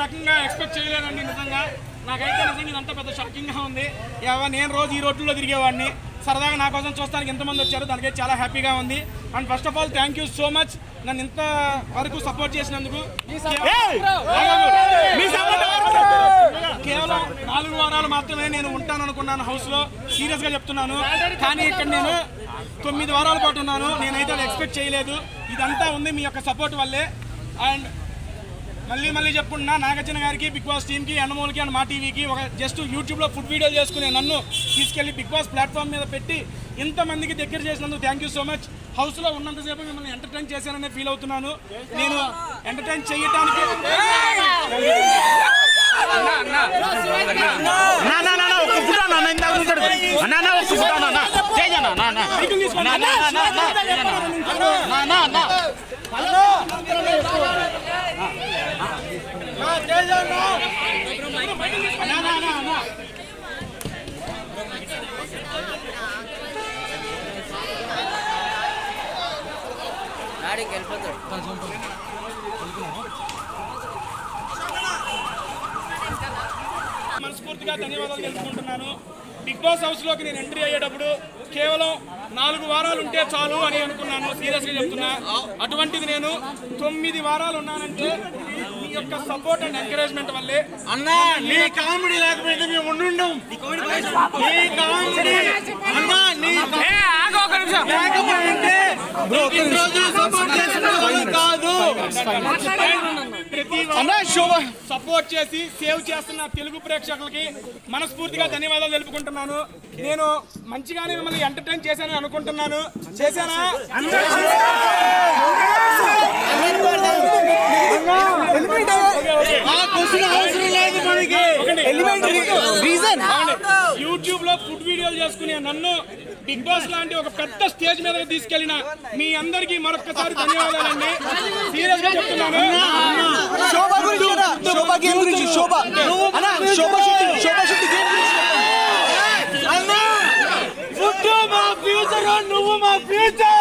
రకంగా ఎక్స్పెక్ట్ చేయలేదండి నిజంగా నాకైతే నిజంగా ఇదంతా పెద్ద షాకింగ్గా ఉంది ఎవ నేను రోజు ఈ రోడ్లలో తిరిగేవాడిని సరదాగా నా కోసం చూస్తానికి ఎంతమంది వచ్చారు దానికైతే చాలా హ్యాపీగా ఉంది and first of all thank you so much నన్ను ఇంత వరకు సపోర్ట్ చేసినందుకు కేవలం నాలుగు వారాలు మాత్రమే నేను ఉంటాను అనుకున్నాను హౌస్ లో సీరియస్ గా చెప్తున్నాను కానీ ఇక్కడ నేను తొమ్మిది వారాల పాటు ఉన్నాను నేనైతే అది ఎక్స్పెక్ట్ చేయలేదు ఇదంతా ఉంది మీ యొక్క సపోర్ట్ వల్లే అండ్ మళ్ళీ మళ్ళీ చెప్పుకున్నా నాగార్జున గారికి బిగ్ బాస్ టీమ్కి అన్నమూలకి అండ్ మా టీవీకి ఒక జస్ట్ యూట్యూబ్లో ఫుడ్ వీడియో చేసుకునే నన్ను తీసుకెళ్లి బిగ్ బాస్ ప్లాట్ఫామ్ మీద పెట్టి ఇంతమందికి దగ్గర చేసినందుకు థ్యాంక్ యూ సో మచ్ హౌస్లో ఉన్నంతసేపు మిమ్మల్ని ఎంటర్టైన్ చేశాననే ఫీల్ అవుతున్నాను నేను ఎంటర్టైన్ చేయటానికి నా నా నా ఒక్క ఫుట్ అన్న అన్న ఇందాక చూసాడు అన్న నా ఒక్క ఫుట్ అన్న అన్న తేజ్ అన్న నా నా మైకులు తీసుకోండి. నా నా నా నా నా నా నా నాడికి వెళ్ళిపోతాడు మనస్ఫూర్తిగా ధన్యవాదాలు తెలుపుకుంటున్నాను బిగ్ బాస్ హౌస్ లోకి నేను ఎంట్రీ అయ్యేటప్పుడు కేవలం నాలుగు వారాలు ఉంటే చాలు అని అనుకున్నాను సీరియస్ గా చెప్తున్నా అటువంటిది నేను తొమ్మిది వారాలు ఉన్నానంటే మీ యొక్క సపోర్ట్ అండ్ ఎంకరేజ్మెంట్ వల్లే అన్న నీ కామెడీ లేకపోతే మేము ఉండుండం నీ కామెడీ అన్న నీ లేకపోతే ఈ రోజు సపోర్ట్ చేసిన వాళ్ళు కాదు ప్రతి సపోర్ట్ చేసి సేవ్ చేస్తున్న తెలుగు ప్రేక్షకులకి మనస్ఫూర్తిగా ధన్యవాదాలు తెలుపుకుంటున్నాను నేను మంచిగానే మిమ్మల్ని ఎంటర్టైన్ చేశానని అనుకుంటున్నాను చేశానా ఆ క్వశ్చన్ అవసరం లేదు మనకి రీజన్ యూట్యూబ్ లో ఫుడ్ వీడియోలు చేసుకునే నన్ను బిగ్ బాస్ లాంటి ఒక పెద్ద స్టేజ్ మీద తీసుకెళ్లిన మీ అందరికీ మరొకసారి ధన్యవాదాలండి సీరియస్ గా చెప్తున్నాను శోభ గురించి రా. శోభ గేమ్ గురించి శోభ అన్న శోభ శెట్టి శోభ శెట్టి గేమ్ గురించి అన్న ఫుడ్ మా ఫ్యూచర్ నువ్వు మా ఫ్యూచర్